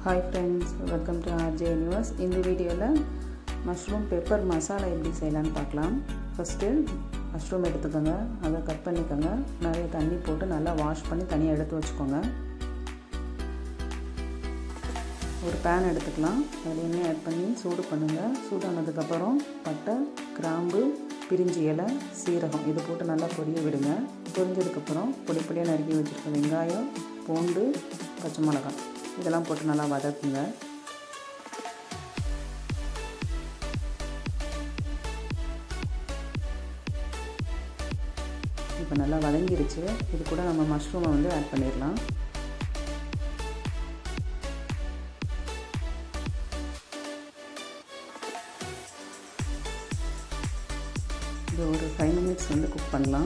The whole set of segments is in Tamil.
hi friends welcome to RJ Universe இந்த வீடியோவில் மஷ்ரூம் பெப்பர் மசாலா எப்படி செய்யலான்னு பார்க்கலாம் ஃபஸ்ட்டு மஷ்ரூம் எடுத்துக்கோங்க அதை கட் பண்ணிக்கோங்க நிறைய தண்ணி போட்டு நல்லா வாஷ் பண்ணி தனியாக எடுத்து வச்சுக்கோங்க ஒரு பேன் எடுத்துக்கலாம் அதில் எண்ணெய் ஆட் பண்ணி சூடு பண்ணுங்கள் சூடானதுக்கப்புறம் பட்டை கிராம்பு பிரிஞ்சி இலை சீரகம் இது போட்டு நல்லா பொரிய விடுங்க பொரிஞ்சதுக்கப்புறம் பொடி பொடியாக நறுக்கி வச்சுருக்க வெங்காயம் பூண்டு பச்சை மிளகாய் இதெல்லாம் போட்டு நல்லா வதக்குங்க இப்போ நல்லா வதங்கிருச்சு இது கூட நம்ம மஷ்ரூமை வந்து ஆட் பண்ணிடலாம் இது ஒரு ஃபைவ் மினிட்ஸ் வந்து குக் பண்ணலாம்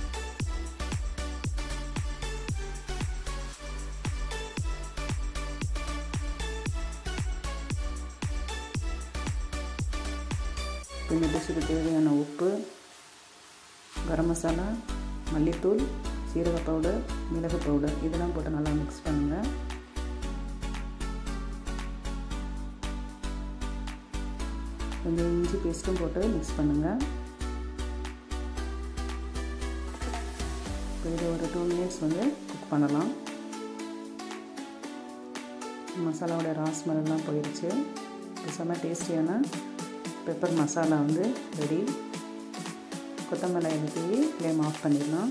இந்த டிஷ்ஷுக்கு தேவையான உப்பு கரம் மசாலா மல்லித்தூள் சீரக பவுடர் மிளகு பவுடர் இதெல்லாம் போட்டு நல்லா மிக்ஸ் பண்ணுங்கள் கொஞ்சம் இஞ்சி பேஸ்ட்டும் போட்டு மிக்ஸ் பண்ணுங்கள் இப்போ இது ஒரு டூ மினிட்ஸ் வந்து குக் பண்ணலாம் மசாலாவோட ராஸ்மலெல்லாம் போயிடுச்சு செம்ம டேஸ்டியான பெப்பர் மசாலா வந்து ரெடி கொத்தமல்லி தூவி ஃப்ளேம் ஆஃப் பண்ணிடலாம்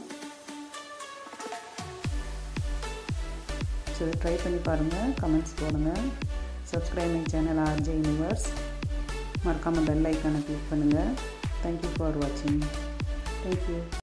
ஸோ ட்ரை பண்ணி பாருங்கள் கமெண்ட்ஸ் போடுங்கள் subscribe my channel RJ Universe மறக்காமல் பெல் ஐக்கானை கிளிக் பண்ணுங்கள் தேங்க்யூ ஃபார் வாட்சிங் தேங்க்யூ